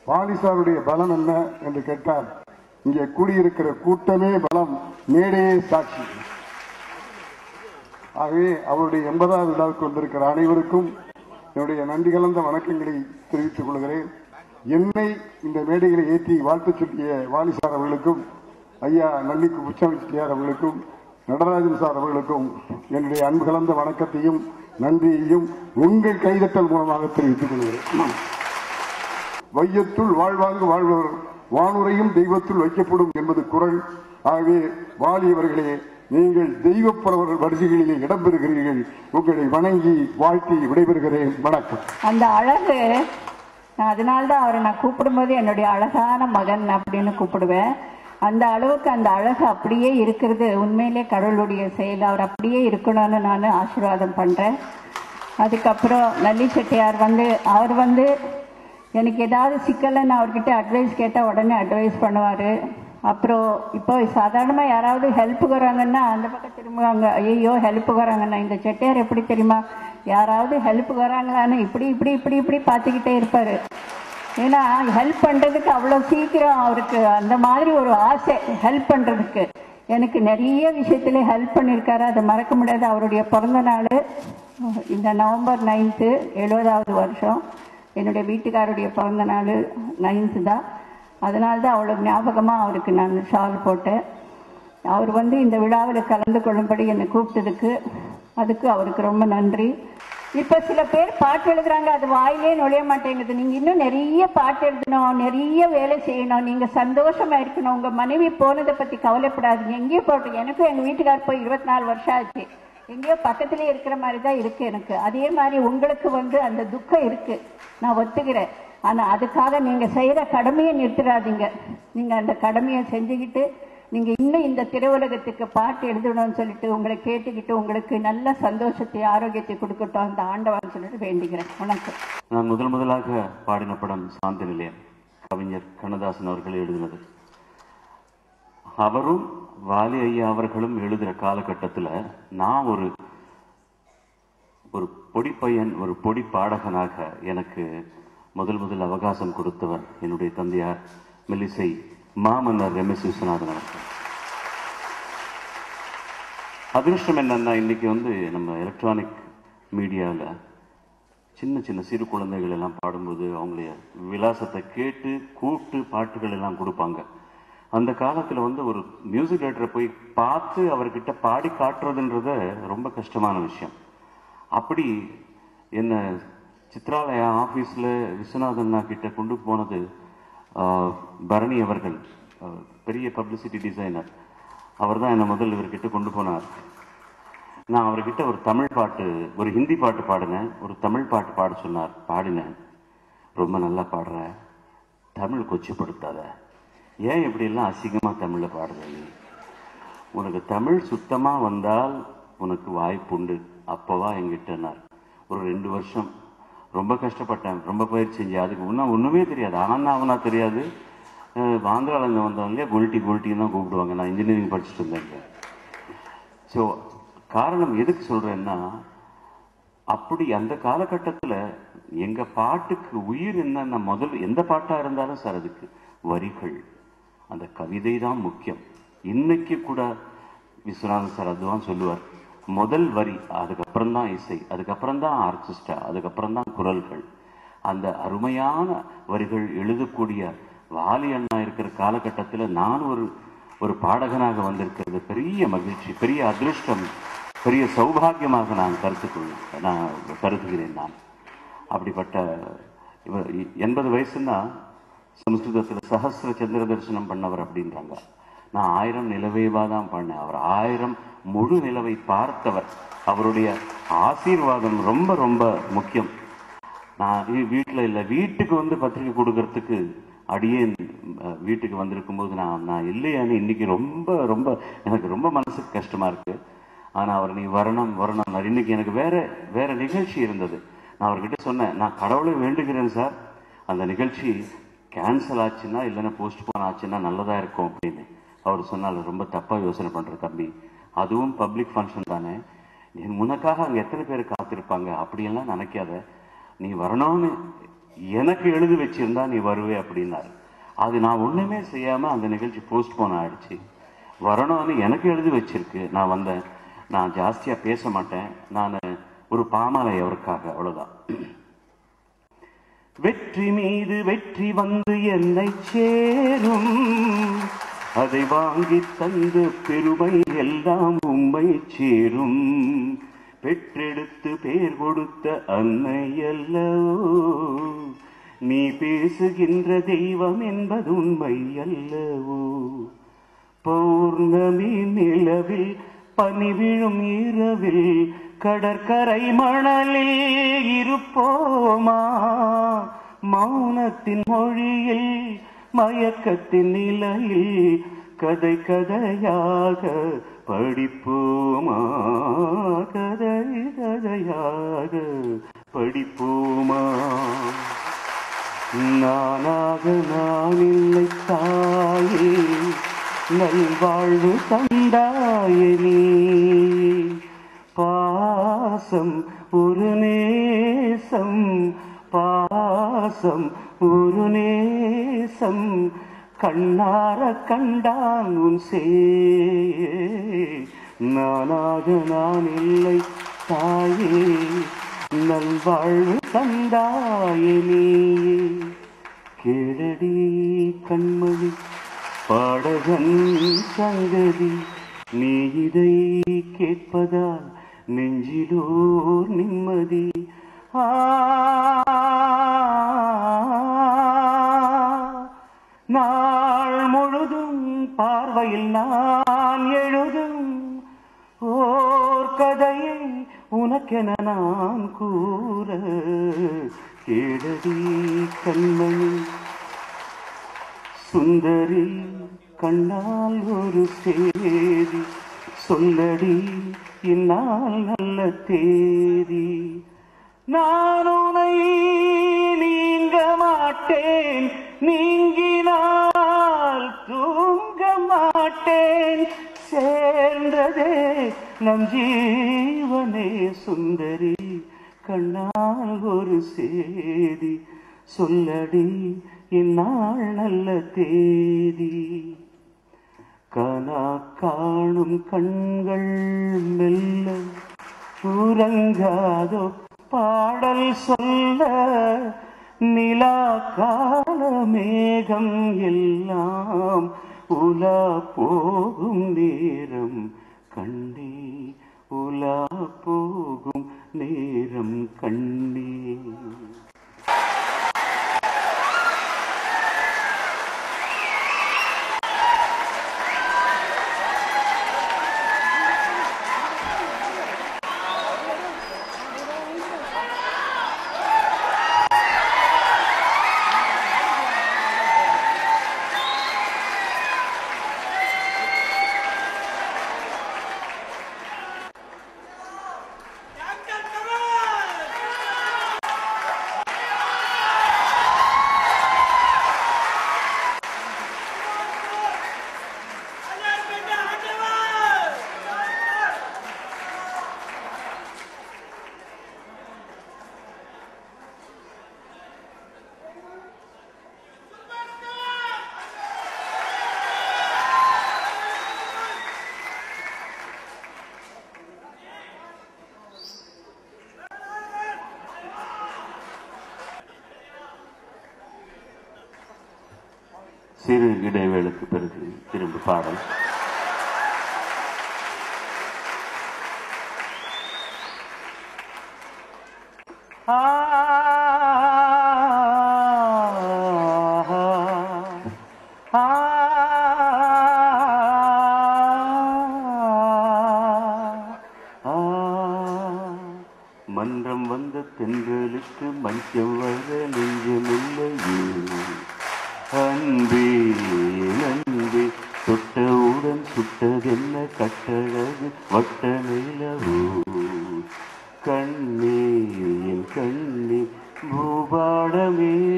வாலிசாருடைய பலம் என்ன என்று கேட்டால் இங்கே கூடியிருக்கிற கூட்டமே பலம் மேடையே சாட்சி ஆகவே அவருடைய எண்பதாவது விழாவுக்கு வந்திருக்கிற அனைவருக்கும் என்னுடைய நன்றி கலந்த வணக்கங்களை தெரிவித்துக் கொள்கிறேன் என்னை இந்த மேடைகளை ஏற்றி வாழ்த்து சொல்லிய வாலிசார் அவர்களுக்கும் ஐயா நல்லிக்கு புச்சமி செட்டியார் அவர்களுக்கும் நடராஜன் சார் அவர்களுக்கும் என்னுடைய அன்பு கலந்த வணக்கத்தையும் நன்றியையும் உங்கள் கைதட்டல் மூலமாக தெரிவித்துக் கொள்கிறேன் வையத்துள் வாழ்வாங்கு வாழ்பவர் வானுரையும் தெய்வத்துள் வைக்கப்படும் என்பது குரல் ஆகவே வாலியவர்களே நீங்கள் தெய்வப்புறவர்கள் வரிசைகளிலே இடம்பெறுகிறீர்கள் உங்களை வணங்கி வாழ்த்தி விடைபெறுகிறேன் வணக்கம் அந்த அழகு நான் அதனால்தான் அவரை நான் கூப்பிடும்போது என்னுடைய அழகான மகன் அப்படின்னு கூப்பிடுவேன் அந்த அளவுக்கு அந்த அழகு அப்படியே இருக்கிறது உண்மையிலே கடவுளுடைய செயல் அவர் அப்படியே இருக்கணும்னு நான் ஆசீர்வாதம் பண்றேன் அதுக்கப்புறம் நல்லி செட்டியார் வந்து அவர் வந்து எனக்கு ஏதாவது சிக்கல்னு அவர்கிட்ட அட்வைஸ் கேட்டால் உடனே அட்வைஸ் பண்ணுவார் அப்புறம் இப்போ சாதாரணமாக யாராவது ஹெல்ப்புக்கு வராங்கன்னா அந்த பக்கம் திரும்புவாங்க ஐயோ ஹெல்ப்புக்கு வராங்கன்னா இந்த செட்டியார் எப்படி தெரியுமா யாராவது ஹெல்ப்புக்கு வராங்களான்னு இப்படி இப்படி இப்படி இப்படி பார்த்துக்கிட்டே இருப்பார் ஏன்னா ஹெல்ப் பண்ணுறதுக்கு அவ்வளோ சீக்கிரம் அவருக்கு அந்த மாதிரி ஒரு ஆசை ஹெல்ப் பண்ணுறதுக்கு எனக்கு நிறைய விஷயத்துல ஹெல்ப் பண்ணியிருக்காரு அதை மறக்க முடியாது அவருடைய பிறந்த நாள் இந்த நவம்பர் நைன்த்து எழுபதாவது வருஷம் என்னுடைய வீட்டுக்காருடைய பிறந்த நாள் நைன்த்து தான் அதனால தான் அவ்வளோ ஞாபகமாக அவருக்கு நான் ஷால் போட்டேன் அவர் வந்து இந்த விழாவில் கலந்து கொள்ளும்படி என்னை கூப்பிட்டதுக்கு அதுக்கு அவருக்கு ரொம்ப நன்றி இப்ப சில பேர் பாட்டு எழுதுறாங்க அது வாயிலே நுழைய மாட்டேங்குது நீங்க இன்னும் நிறைய பாட்டு எழுதணும் நிறைய வேலை செய்யணும் நீங்க சந்தோஷமா இருக்கணும் உங்க மனைவி போனதை பத்தி கவலைப்படாதீங்க எங்கேயோ போட்டு எனக்கும் எங்க வீட்டுக்கார் போய் இருபத்தி நாலு வருஷம் ஆச்சு எங்கேயோ பக்கத்திலே இருக்கிற மாதிரி தான் இருக்கு எனக்கு அதே மாதிரி உங்களுக்கு வந்து அந்த துக்கம் இருக்கு நான் ஒத்துக்கிறேன் ஆனா அதுக்காக நீங்க செய்யற கடமையை நிறுத்திடாதீங்க நீங்க அந்த கடமையை செஞ்சுக்கிட்டு நீங்க இன்னும் இந்த திரையுலகத்துக்கு பாட்டு எழுதணும்னு சொல்லிட்டு உங்களை கேட்டுக்கிட்டு உங்களுக்கு நல்ல சந்தோஷத்தை ஆரோக்கியத்தை கொடுக்கட்டும் அந்த ஆண்டவன் சொல்லிட்டு வேண்டிக்கிறேன் வணக்கம் நான் முதல் முதலாக பாடின படம் சாந்தி நிலையம் கவிஞர் கண்ணதாசன் அவர்கள் எழுதினது அவரும் வாலி ஐயா அவர்களும் எழுதுற காலகட்டத்துல நான் ஒரு ஒரு பொடி பையன் ஒரு பொடி பாடகனாக எனக்கு முதல் முதல் அவகாசம் கொடுத்தவர் என்னுடைய தந்தையார் மெல்லிசை மாமன்னர் ரமேஷ் விஸ்வநாதன் அவர்கள் அதிர்ஷ்டம் என்னன்னா இன்னைக்கு வந்து நம்ம எலக்ட்ரானிக் மீடியாவில் சின்ன சின்ன சிறு குழந்தைகள் எல்லாம் பாடும்போது அவங்களுடைய விலாசத்தை கேட்டு கூப்பிட்டு பாட்டுகள் எல்லாம் கொடுப்பாங்க அந்த காலத்துல வந்து ஒரு மியூசிக் டைரக்டரை போய் பார்த்து அவர்கிட்ட பாடி காட்டுறதுன்றது ரொம்ப கஷ்டமான விஷயம் அப்படி என்ன சித்ராலயா ஆபீஸ்ல விஸ்வநாதன் அண்ணா கிட்ட கொண்டு போனது ஆஹ், பரணி அவர்கள் ஆஹ், பெரிய பப்ளிசிட்டி டிசைனர் அவர் தான் என்னை முதல் இவர்கிட்ட கொண்டு போனார் நான் அவர்கிட்ட ஒரு தமிழ் பாட்டு ஒரு ஹிந்தி பாட்டு பாடினேன் ஒரு தமிழ் பாட்டு பாட சொன்னார் பாடினேன் ரொம்ப நல்லா பாடுற தமிழ் கொச்சப்படுத்தாத ஏன் இப்படி எல்லாம் அசிங்கமா தமிழ்ல பாடுற நீ உனக்கு தமிழ் சுத்தமா வந்தால் உனக்கு வாய்ப்புண்டு அப்பவா என்கிட்டனார் ஒரு ரெண்டு வருஷம் ரொம்ப கஷ்டப்பட்டேன் ரொம்ப பயிற்சி செஞ்சேன் அதுக்கு இன்னும் ஒண்ணுமே தெரியாது ஆனா அவனா தெரியாது அஹ் ஆந்திரால இருந்து வந்தவங்க குல்ட்டி குல்ட்டின்னு தான் கூப்பிடுவாங்க நான் இன்ஜினியரிங் படிச்சுட்டு இருந்தேன் ஸோ காரணம் எதுக்கு சொல்றேன்னா அப்படி அந்த காலகட்டத்துல எங்க பாட்டுக்கு உயிர் என்னன்னா முதல் எந்த பாட்டா இருந்தாலும் சார் அதுக்கு வரிகள் அந்த கவிதை தான் முக்கியம் இன்னைக்கு கூட விஸ்வநாதன் சார் அதுதான் சொல்லுவார் முதல் வரி அதுக்கப்புறம் தான் இசை அதுக்கப்புறம் தான் ஆர்கெஸ்ட்ரா அதுக்கப்புறம் தான் குரல்கள் அந்த அருமையான வரிகள் எழுதக்கூடிய வாலி அண்ணா இருக்கிற காலகட்டத்துல நான் ஒரு ஒரு பாடகனாக வந்திருக்கிறது பெரிய மகிழ்ச்சி பெரிய அதிர்ஷ்டம் பெரிய சௌபாகியமாக நான் கருத்துக்கொள் நான் கருதுகிறேன் நான் அப்படிப்பட்ட இவர் எண்பது வயசுன்னா சமஸ்கிருதத்தில் சஹஸ்ர சந்திர தரிசனம் பண்ணவர் அப்படின்றாங்க நான் ஆயிரம் நிலவேவா தான் பண்ணேன் அவர் ஆயிரம் முழு நிலவை பார்த்தவர் அவருடைய ஆசீர்வாதம் ரொம்ப ரொம்ப முக்கியம் நான் வீ- வீட்டுல இல்ல வீட்டுக்கு வந்து பத்திரிக்கை கொடுக்கறதுக்கு அடியேன் அஹ், வீட்டுக்கு வந்திருக்கும் போது நான் நான் இல்லையான்னு இன்னைக்கு ரொம்ப ரொம்ப எனக்கு ரொம்ப மனசுக்கு கஷ்டமா இருக்கு ஆனா அவர் நீ வரணும் வரணும் இன்னைக்கு எனக்கு வேற வேற நிகழ்ச்சி இருந்தது நான் அவர்கிட்ட சொன்னேன் நான் கடவுளை வேண்டுகிறேன் சார் அந்த நிகழ்ச்சி கேன்சல் ஆச்சுன்னா இல்லைன்னா போஸ்ட்போன் ஆச்சுன்னா நல்லதா இருக்கும் அப்படின்னு அவர் சொன்னால ரொம்ப தப்பா யோசனை பண்ற தம்பி அதுவும் பப்ளிக் ஃபங்க்ஷன் தானே நீ உனக்காக அங்க எத்தனை பேர் காத்திருப்பாங்க அப்படியெல்லாம் நினைக்காத நீ வரணும்னு எனக்கு எழுதி வச்சிருந்தா நீ வருவே அப்படின்னாரு அது நான் ஒண்ணுமே செய்யாம அந்த நிகழ்ச்சி போஸ்ட்போன் ஆயிடுச்சு வரணும்னு எனக்கு எழுதி வச்சிருக்கு நான் வந்தேன் நான் ஜாஸ்தியா பேச மாட்டேன் நான் ஒரு பாமாலை அவருக்காக அவ்வளவுதான் வெற்றி மீது வெற்றி வந்து என்னை சேரும் அதை வாங்கி தந்த பெருமை எல்லாம் உம்மை சேரும் பெற்றெடுத்து பேர் கொடுத்த அன்னை அல்லவோ நீ பேசுகின்ற தெய்வம் என்பது உண்மை அல்லவோ பௌர்ணமி நிலவில் பனி விழும் இரவில் கடற்கரை மணலில் இருப்போமா மௌனத்தின் மொழியில் மயக்கத்தின் நிலையில் கதை கதையாக படிப்போமா கதை கதையாக படிப்போமா நானாக நான் இல்லை தாயே நல்வாழ்வு தந்தாயே நீ பாசம் ஒரு நேசம் பாசம் ஒரு நேசம் கண்ணார கண்டான் உன் சே நானாக நான் இல்லை தாயே நல்வாழ்வு தந்தாயே நீ கேளடி கண்மணி பாடகன் சங்கதி நீ இதை கேட்பதால் நெஞ்சிலோர் நிம்மதி ஆ நாள் முழுதும் பார்வையில் நான் எழுதும் ஓர் கதையை உனக்கென நான் கூற கேளடி கண்மணி சுந்தரி கண்ணால் ஒரு சேதி சொல்லடி இந்நாள் நல்ல தேதி நான் உனை நீங்க மாட்டேன் நீங்கினால் தூங்க மாட்டேன் சேர்ந்ததே நம் ஜீவனே சுந்தரி கண்ணால் ஒரு சேதி சொல்லடி இந்நாள் நல்ல தேதி கனா காணும் கண்கள் மெல்ல உறங்காதோ பாடல் சொல்ல நிலா கால மேகம் எல்லாம் உலா போகும் நேரம் கண்ணே உலா போகும் நேரம் கண்ணே சிறு இடைவேளுக்கு பிறகு திரும்ப பாடல் மன்றம் வந்த தென்றலுக்கு மஞ்சம் வர நெஞ்சமில்லையே அன்பே அன்பே தொட்டவுடன் சுட்டதென்ன கட்டழகு வட்ட நிலவோ கண்ணே என் கண்ணே பூபாடமே